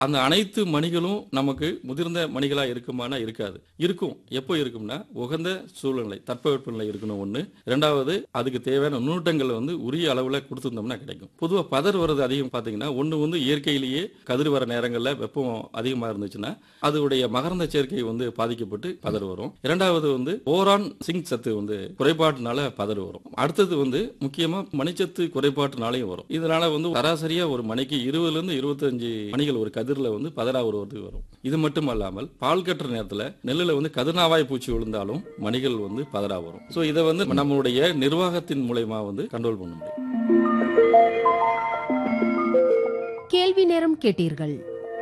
அந்த அனைத்து மணிகளும் நமக்கு முதிர்ந்த மணிகளா இருக்குமானா இருக்காது இருக்கும் எப்போ இருக்கும்னா உகந்த சூழ்நிலை தட்பவெப்பநிலை இருக்கணும் ஒண்ணு ரெண்டாவது அதுக்கு தேவையான நுண்ணூட்டங்கள் வந்து உரிய அளவுல கொடுத்துருந்தோம்னா கிடைக்கும் பொதுவா பதர் வர்றது அதிகம் பாத்தீங்கன்னா ஒண்ணு வந்து இயற்கையிலேயே கதிர் வர நேரங்கள்ல வெப்பம் அதிகமா இருந்துச்சுன்னா அதோடைய மகரந்த சேர்க்கை வந்து பாதிக்கப்பட்டு பதர் வரும் இரண்டாவது வந்து ஓரான் சிங்க் சத்து வந்து குறைபாட்டுனால பதர் வரும் அடுத்தது வந்து முக்கியமா மணிச்சத்து குறைபாட்டுனாலையும் வரும் இதனால வந்து சராசரியா ஒரு மணிக்கு இருபதுல இருந்து இருபத்தஞ்சு மணிகள் ஒரு கதிர்ல வந்து பதரா உருவத்துக்கு வரும் இது மட்டும் அல்லாமல் பால் கட்டுற நேரத்துல நெல்லுல வந்து கதிர்நாவாய் பூச்சி விழுந்தாலும் மணிகள் வந்து பதரா வரும் சோ இதை வந்து நம்மளுடைய நிர்வாகத்தின் மூலயமா வந்து கண்ட்ரோல் பண்ண முடியும் கேள்வி நேரம் கேட்டீர்கள்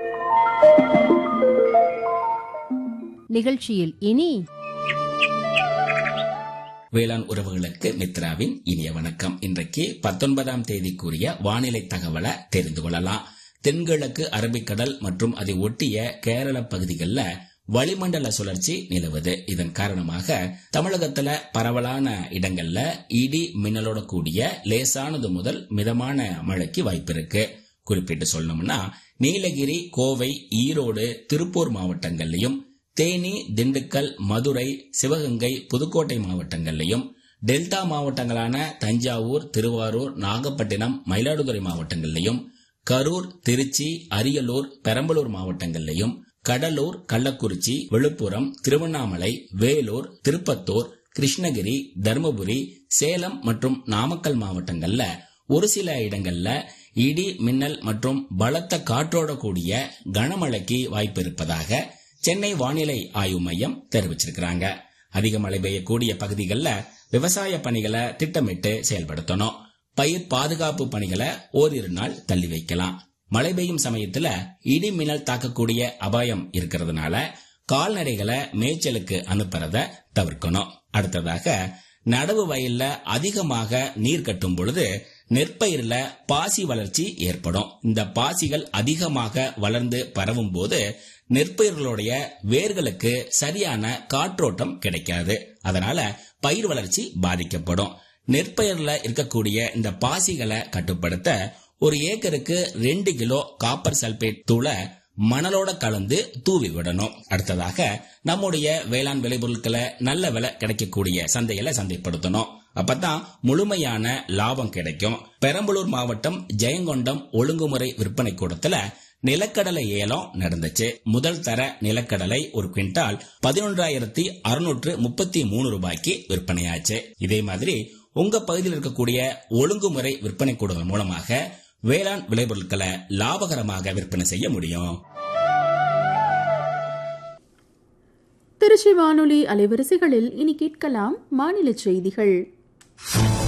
நிகழ்ச்சியில் இனி வேளாண் உறவுகளுக்கு மித்ராவின் இனிய வணக்கம் இன்றைக்கு பத்தொன்பதாம் தேதிக்குரிய வானிலை தகவலை தெரிந்து கொள்ளலாம் தென்கிழக்கு அரபிக்கடல் மற்றும் அதை ஒட்டிய கேரள பகுதிகளில் வளிமண்டல சுழற்சி நிலவுது இதன் காரணமாக தமிழகத்துல பரவலான இடங்கள்ல இடி மின்னலோட கூடிய லேசானது முதல் மிதமான மழைக்கு வாய்ப்பு இருக்கு குறிப்பிட்டு சொல்லணும்னா நீலகிரி கோவை ஈரோடு திருப்பூர் மாவட்டங்கள்லயும் தேனி திண்டுக்கல் மதுரை சிவகங்கை புதுக்கோட்டை மாவட்டங்கள்லயும் டெல்டா மாவட்டங்களான தஞ்சாவூர் திருவாரூர் நாகப்பட்டினம் மயிலாடுதுறை மாவட்டங்கள்லயும் கரூர் திருச்சி அரியலூர் பெரம்பலூர் மாவட்டங்கள்லயும் கடலூர் கள்ளக்குறிச்சி விழுப்புரம் திருவண்ணாமலை வேலூர் திருப்பத்தூர் கிருஷ்ணகிரி தருமபுரி சேலம் மற்றும் நாமக்கல் மாவட்டங்கள்ல ஒரு சில இடங்கள்ல இடி மின்னல் மற்றும் பலத்த காற்றோட கூடிய கனமழைக்கு வாய்ப்பு இருப்பதாக சென்னை வானிலை ஆய்வு மையம் தெரிவிச்சிருக்கிறாங்க அதிக மழை பெய்யக்கூடிய பகுதிகளில் விவசாய பணிகளை திட்டமிட்டு செயல்படுத்தணும் பயிர் பாதுகாப்பு பணிகளை ஓரிரு நாள் தள்ளி வைக்கலாம் மழை பெய்யும் சமயத்துல இடி மின்னல் தாக்கக்கூடிய அபாயம் இருக்கிறதுனால கால்நடைகளை மேய்ச்சலுக்கு அனுப்புறத தவிர்க்கணும் அடுத்ததாக நடவு வயல்ல அதிகமாக நீர் கட்டும் பொழுது நெற்பயிர்ல பாசி வளர்ச்சி ஏற்படும் இந்த பாசிகள் அதிகமாக வளர்ந்து பரவும் போது நெற்பயிர்களுடைய வேர்களுக்கு சரியான காற்றோட்டம் கிடைக்காது அதனால பயிர் வளர்ச்சி பாதிக்கப்படும் நெற்பயிர்ல இருக்கக்கூடிய இந்த பாசிகளை கட்டுப்படுத்த ஒரு ஏக்கருக்கு ரெண்டு கிலோ காப்பர் சல்பேட் தூளை மணலோட கலந்து தூவி விடணும் அடுத்ததாக நம்முடைய வேளாண் விளைபொருட்களை நல்ல விலை கிடைக்கக்கூடிய சந்தையில சந்தைப்படுத்தணும் அப்பதான் முழுமையான லாபம் கிடைக்கும் பெரம்பலூர் மாவட்டம் ஜெயங்கொண்டம் ஒழுங்குமுறை விற்பனை கூடத்துல நிலக்கடலை ஏலம் நடந்துச்சு முதல் தர நிலக்கடலை ஒரு குவிண்டால் பதினொன்றாயிரத்தி அறுநூற்று முப்பத்தி மூணு ரூபாய்க்கு விற்பனையாச்சு இதே மாதிரி உங்க பகுதியில் இருக்கக்கூடிய ஒழுங்குமுறை விற்பனை கூடங்கள் மூலமாக வேளாண் விளைபொருட்களை லாபகரமாக விற்பனை செய்ய முடியும் திருச்சி வானொலி அலைவரிசைகளில் இனி கேட்கலாம் மாநில செய்திகள்